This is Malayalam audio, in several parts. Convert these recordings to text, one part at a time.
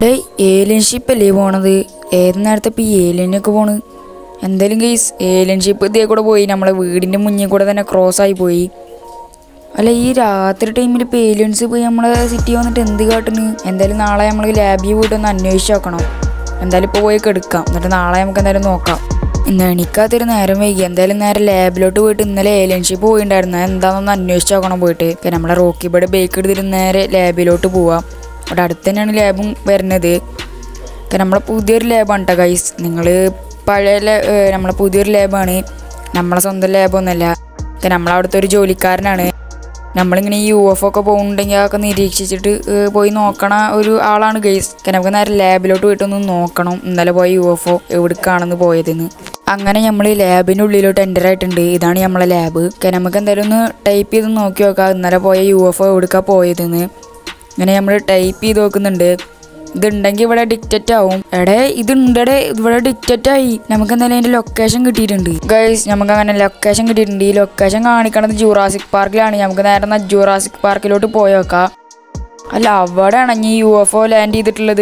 ഡേയ് ഏലിയൻ ഷിപ്പ് അല്ലേ പോണത് ഏത് നേരത്തെ ഇപ്പം ഈ ഏലിയനൊക്കെ പോണ് എന്തായാലും ഗൈസ് ഏലിയൻ ഷിപ്പ് ഇതേ കൂടെ പോയി നമ്മളെ വീടിൻ്റെ മുന്നിൽ കൂടെ തന്നെ ക്രോസ് ആയി പോയി അല്ല ഈ രാത്രി ടൈമിൽ ഇപ്പോൾ ഏലിയൻസ് പോയി നമ്മളെ സിറ്റി വന്നിട്ട് എന്ത് കാട്ടുന്നു എന്തായാലും നാളെ നമ്മൾ ലാബിൽ പോയിട്ട് ഒന്ന് അന്വേഷിച്ച് നോക്കണം എന്തായാലും ഇപ്പോൾ പോയി എടുക്കാം എന്നിട്ട് നാളെ നമുക്ക് എന്തായാലും നോക്കാം ഇന്ന് എണിക്കാത്തൊരു നേരം വൈകി എന്തായാലും നേരെ ലാബിലോട്ട് പോയിട്ട് ഇന്നലെ ഏലിയൻ ഷിപ്പ് പോയിണ്ടായിരുന്നു അത് എന്താണെന്നൊന്ന് അന്വേഷിച്ച് നോക്കണം പോയിട്ട് പിന്നെ നമ്മളെ റോക്കി ബേഡ് ബേക്ക് എടുത്തിട്ട് നേരെ ലാബിലോട്ട് പോവാം അവിടെ അടുത്ത് തന്നെയാണ് ലാബും വരുന്നത് കാരണം നമ്മളെ പുതിയൊരു ലാബാണ് കേട്ടോ ഗൈസ് നിങ്ങൾ പഴയ ലാ- ഏ, നമ്മളെ പുതിയൊരു ലാബാണ് നമ്മളെ സ്വന്തം ലാബൊന്നുമല്ല കാരണം നമ്മളവിടുത്തെ ഒരു ജോലിക്കാരനാണ് നമ്മളിങ്ങനെ ഈ യു എഫ് ഒക്കെ പോകുന്നുണ്ടെങ്കിൽ അതൊക്കെ നിരീക്ഷിച്ചിട്ട് ഏ, പോയി നോക്കണ ഒരു ആളാണ് ഗൈസ് കാരണം നമുക്ക് നേരെ ലാബിലോട്ട് പോയിട്ടൊന്ന് നോക്കണം ഇന്നലെ പോയ യു എഫ് ഒ എവിടേക്കാണെന്ന് പോയതെന്ന് അങ്ങനെ നമ്മൾ ലാബിൻ്റെ ഉള്ളിലോട്ട് എൻ്റർ ആയിട്ടുണ്ട് ഇതാണ് നമ്മളെ ലാബ് കാരണം നമുക്ക് എന്തായാലും ഒന്ന് ടൈപ്പ് ചെയ്ത് നോക്കി നോക്കാം ഇന്നലെ പോയ യു എഫ് ഒ എവിടേക്കാണ് പോയതെന്ന് ഇങ്ങനെ നമ്മൾ ടൈപ്പ് ചെയ്ത് നോക്കുന്നുണ്ട് ഇതുണ്ടെങ്കിൽ ഇവിടെ ഡിക്റ്ററ്റ് ആവും എടേ ഇതുണ്ടടെ ഇവിടെ ഡിക്റ്ററ്റ് ആയി നമുക്ക് എന്തായാലും അതിന്റെ ലൊക്കേഷൻ കിട്ടിയിട്ടുണ്ട് ഗൈസ് നമുക്ക് അങ്ങനെ ലൊക്കേഷൻ കിട്ടിയിട്ടുണ്ട് ഈ ലൊക്കേഷൻ കാണിക്കണത് ജൂറാസിക് പാർക്കിലാണ് നമുക്ക് നേരെ എന്നാ ജൂറാസിക് പാർക്കിലോട്ട് പോയേക്കാം അല്ല അവിടെയാണ് ഈ യു എഫ് ഒ ലാൻഡ് ചെയ്തിട്ടുള്ളത്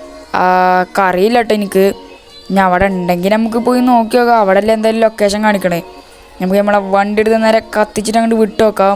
കറിയില്ല കേട്ടോ എനിക്ക് ഇനി അവിടെ ഉണ്ടെങ്കിൽ നമുക്ക് പോയി നോക്കി നോക്കാം അവിടെ അല്ലേ എന്തായാലും ലൊക്കേഷൻ കാണിക്കണേ നമുക്ക് നമ്മളെ വണ്ടി എടുത്ത് നേരെ കത്തിച്ചിട്ട് അങ്ങോട്ട് വിട്ടു നോക്കാം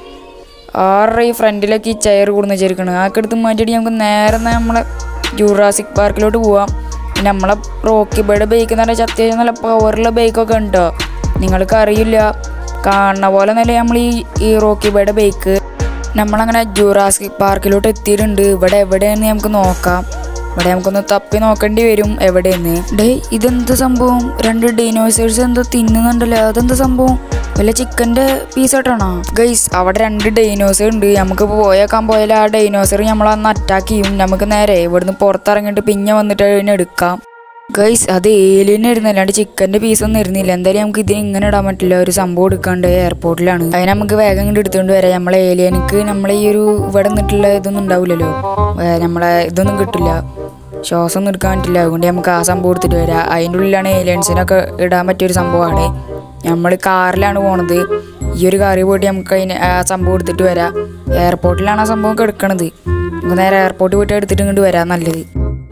ആരുടെ ഈ ഫ്രണ്ടിലേക്ക് ഈ ചെയർ കൂടുന്ന ചേർക്കണം ആ എടുത്ത് മാറ്റിയിട്ട് നമുക്ക് നേരെ നമ്മളെ ജൂറാസിക് പാർക്കിലോട്ട് പോവാം പിന്നെ നമ്മളെ റോക്കി ബേഡ് ബൈക്ക് എന്ന് പറഞ്ഞാൽ അത്യാവശ്യം നല്ല പവറുള്ള ബൈക്കൊക്കെ ഉണ്ടോ നിങ്ങൾക്ക് അറിയില്ല കാണുന്ന പോലെ നല്ല നമ്മൾ ഈ ഈ റോക്കി ബേഡ് ബൈക്ക് നമ്മളങ്ങനെ ജൂറാസിക് പാർക്കിലോട്ട് എത്തിയിട്ടുണ്ട് ഇവിടെ എവിടെയെന്ന് നമുക്ക് നോക്കാം ഇവിടെ നമുക്കൊന്ന് തപ്പി നോക്കേണ്ടി വരും എവിടെയെന്ന് ഡേ ഇതെന്ത് സംഭവം രണ്ട് ഡൈനോസേഴ്സ് എന്തോ തിന്നുന്നുണ്ടല്ലോ അതെന്ത് സംഭവം വല്ല ചിക്കൻ്റെ പീസായിട്ടാണോ ഗൈസ് അവിടെ രണ്ട് ഡൈനോസർ ഉണ്ട് നമുക്ക് പോയേക്കാൻ പോയാൽ ആ ഡൈനോസർ നമ്മളന്ന് അറ്റാക്ക് ചെയ്യും നമുക്ക് നേരെ ഇവിടുന്ന് പുറത്തിറങ്ങിയിട്ട് പിന്നെ വന്നിട്ട് അതിനെ എടുക്കാം ഗൈസ് അത് ഏലിയൻ ആയിരുന്നു അല്ലാണ്ട് ചിക്കൻ്റെ പീസൊന്നും ഇരുന്നില്ല എന്തായാലും നമുക്ക് ഇതിന് ഇങ്ങനെ ഇടാൻ പറ്റില്ല ഒരു സംഭവം എടുക്കാണ്ട് എയർപോർട്ടിലാണ് അതിന് നമുക്ക് വേഗം ഇങ്ങോട്ട് എടുത്തുകൊണ്ട് വരാം നമ്മളെ ഏലിയനിക്ക് നമ്മളെ ഈ ഒരു ഇവിടെ നിന്നിട്ടുള്ള ഇതൊന്നും ഉണ്ടാവില്ലല്ലോ ഏ, നമ്മളെ ഇതൊന്നും കിട്ടില്ല ശ്വാസം ഒന്നും എടുക്കാൻ പറ്റില്ല അതുകൊണ്ട് നമുക്ക് ആ സംഭവം എടുത്തിട്ട് വരാം അതിൻ്റെ ഉള്ളിലാണ് ഏലിയൻസിനൊക്കെ ഇടാൻ പറ്റിയൊരു സംഭവമാണ് നമ്മൾ കാറിലാണ് പോണത് ഈ ഒരു കാറിൽ പോയിട്ട് നമുക്ക് അതിന് ആ സംഭവം എടുത്തിട്ട് വരാം എയർപോർട്ടിലാണ് ആ സംഭവം കിടക്കണത് നമുക്ക് നേരെ എയർപോർട്ടിൽ പോയിട്ട് എടുത്തിട്ട് ഇങ്ങോട്ട് വരാം നല്ലത്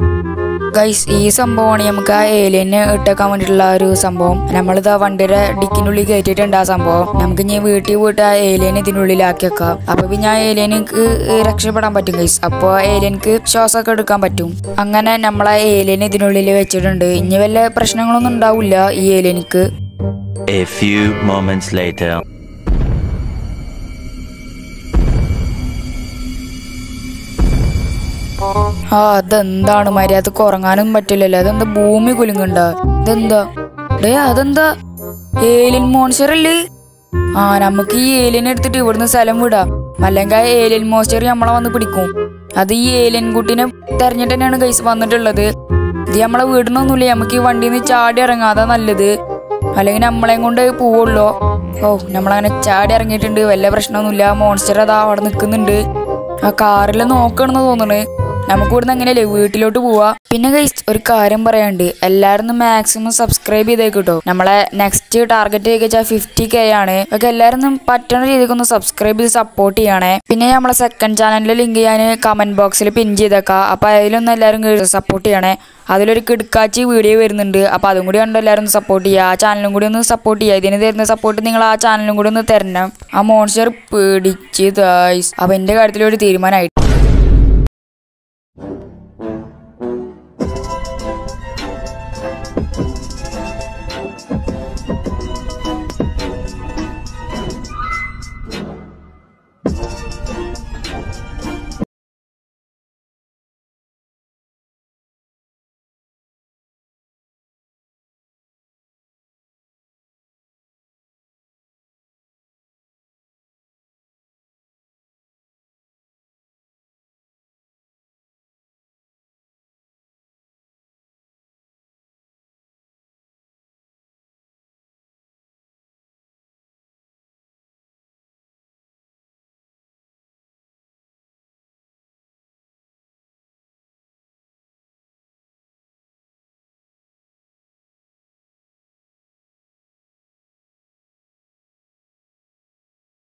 ഗൈസ് ഈ സംഭവമാണ് നമുക്ക് ആ ഏലിയനെ ഇട്ടേക്കാൻ വേണ്ടിയിട്ടുള്ള ഒരു സംഭവം നമ്മളിത് ആ വണ്ടിയുടെ ഡിക്കിനുള്ളിൽ കയറ്റിയിട്ടുണ്ട് ആ സംഭവം നമുക്ക് ഇനി വീട്ടിൽ പോയിട്ട് ആ ഏലിയനെ ഇതിനുള്ളിലാക്കി വെക്കാം അപ്പൊ പിന്നെ ആ ഏലിയനിക്ക് രക്ഷപ്പെടാൻ പറ്റും ഗൈസ് അപ്പോൾ ആ ഏലിയനിക്ക് ശ്വാസമൊക്കെ എടുക്കാൻ പറ്റും അങ്ങനെ നമ്മൾ ആ ഏലിയനെ ഇതിനുള്ളിൽ വെച്ചിട്ടുണ്ട് ഇനി വല്ല പ്രശ്നങ്ങളൊന്നും ഉണ്ടാവില്ല ഈ ഏലിയനിക്ക് A few moments later. ആ അതെന്താണ് മര്യാദക്ക് ഉറങ്ങാനും പറ്റില്ലല്ലോ അതെന്താ ഭൂമി കുലുങ്ങണ്ട ഇതെന്താ ഡേ അതെന്താ ഏലിയൻ മോൺസ്റ്റർ അല്ലേ ആ നമുക്ക് ഈ ഏലിയൻ എടുത്തിട്ട് ഇവിടുന്ന് സ്ഥലം വിടാം അല്ലെങ്കിൽ ആ ഏലിയൻ മോൺസ്റ്റർ നമ്മളെ വന്ന് പിടിക്കും അത് ഈ ഏലിയൻ കുട്ടീനെ തെരഞ്ഞിട്ട് തന്നെയാണ് ഗൈസ് വന്നിട്ടുള്ളത് ഇത് നമ്മളെ വീടിനൊന്നുമില്ല നമുക്ക് ഈ വണ്ടിയിൽ നിന്ന് ചാടി ഇറങ്ങാതാ നല്ലത് അല്ലെങ്കിൽ നമ്മളെയും കൊണ്ട് പോവുള്ളൂ ഓ നമ്മളങ്ങനെ ചാടി ഇറങ്ങിയിട്ടുണ്ട് വല്ല പ്രശ്നമൊന്നുമില്ല മോൺസ്റ്റർ അതാ അവിടെ നിൽക്കുന്നുണ്ട് ആ കാറിൽ നോക്കണമെന്ന് തോന്നുന്നു നമുക്ക് ഇവിടുന്ന് എങ്ങനെയല്ലേ വീട്ടിലോട്ട് പോവാ പിന്നെ ഗൈസ് ഒരു കാര്യം പറയാണ്ട് എല്ലാവരും മാക്സിമം സബ്സ്ക്രൈബ് ചെയ്തേക്ക് കേട്ടോ നമ്മളെ നെക്സ്റ്റ് ടാർഗറ്റ് വെച്ചാൽ ഫിഫ്റ്റി കെ ആണ് ഒക്കെ എല്ലാവരും പറ്റുന്ന രീതിക്ക് ഒന്ന് സബ്സ്ക്രൈബ് ചെയ്ത് സപ്പോർട്ട് ചെയ്യണേ പിന്നെ നമ്മളെ സെക്കൻഡ് ചാനലിലെ ലിങ്ക് ഞാൻ കമന്റ് ബോക്സിൽ പിൻ ചെയ്തേക്കാം അപ്പൊ അതിലൊന്നും എല്ലാവരും സപ്പോർട്ട് ചെയ്യണേ അതിലൊരു കിടക്കാച്ചി വീഡിയോ വരുന്നുണ്ട് അപ്പൊ അതും കൂടി കണ്ട് എല്ലാവരും ഒന്ന് സപ്പോർട്ട് ചെയ്യുക ആ ചാനലും കൂടി ഒന്ന് സപ്പോർട്ട് ചെയ്യുക ഇതിന് തരുന്ന സപ്പോർട്ട് നിങ്ങൾ ആ ചാനലും കൂടി ഒന്ന് തരണം ആ മോൺസ്റ്റർ പിടിച്ച് ഗൈസ് അപ്പൊ എന്റെ കാര്യത്തിൽ ഒരു തീരുമാനമായി